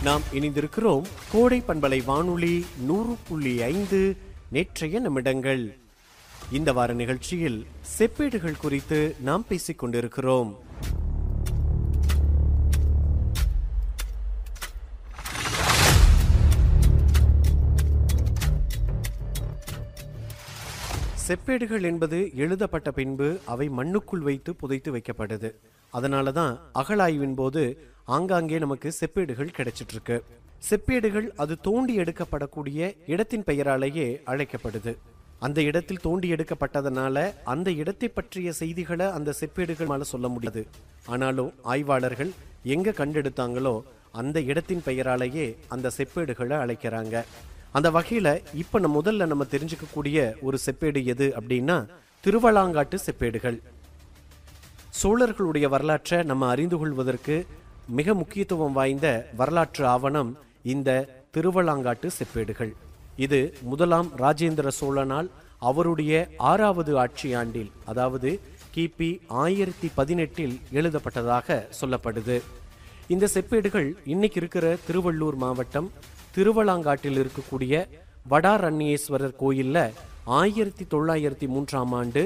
நாம் இணைந்திருக்கிறோம் கோடை பண்பலை வானொலி நூறு புள்ளி ஐந்து நேற்றைய நிமிடங்கள் இந்த வார நிகழ்ச்சியில் செப்பேடுகள் குறித்து நாம் பேசிக் கொண்டிருக்கிறோம் செப்பேடுகள் என்பது எழுதப்பட்ட பின்பு அவை மண்ணுக்குள் வைத்து புதைத்து வைக்கப்படுது அதனால தான் அகழாய்வின் போது ஆங்காங்கே நமக்கு செப்பேடுகள் கிடைச்சிட்டு இருக்கு செப்பேடுகள் அது தோண்டி எடுக்கப்படக்கூடிய இடத்தின் பெயராலேயே அழைக்கப்படுது அந்த இடத்தில் தோண்டி எடுக்கப்பட்டதனால அந்த இடத்தை பற்றிய செய்திகளை அந்த செப்பேடுகள் மேல சொல்ல முடியாது ஆனாலும் ஆய்வாளர்கள் எங்க கண்டெடுத்தாங்களோ அந்த இடத்தின் பெயராலேயே அந்த செப்பேடுகளை அழைக்கிறாங்க அந்த வகையில இப்ப நம்ம முதல்ல நம்ம தெரிஞ்சுக்கக்கூடிய ஒரு செப்பேடு எது அப்படின்னா திருவளாங்காட்டு செப்பேடுகள் சோழர்களுடைய வரலாற்றை நம்ம அறிந்து கொள்வதற்கு மிக முக்கியத்துவம் வாய்ந்த வரலாற்று ஆவணம் இந்த திருவளாங்காட்டு செப்பேடுகள் இது முதலாம் ராஜேந்திர சோழனால் அவருடைய ஆறாவது ஆட்சி ஆண்டில் அதாவது கிபி ஆயிரத்தி பதினெட்டில் எழுதப்பட்டதாக சொல்லப்படுது இந்த செப்பேடுகள் இன்னைக்கு இருக்கிற திருவள்ளூர் மாவட்டம் திருவளாங்காட்டில் இருக்கக்கூடிய வடாரண்யேஸ்வரர் கோயில்ல ஆயிரத்தி தொள்ளாயிரத்தி மூன்றாம் ஆண்டு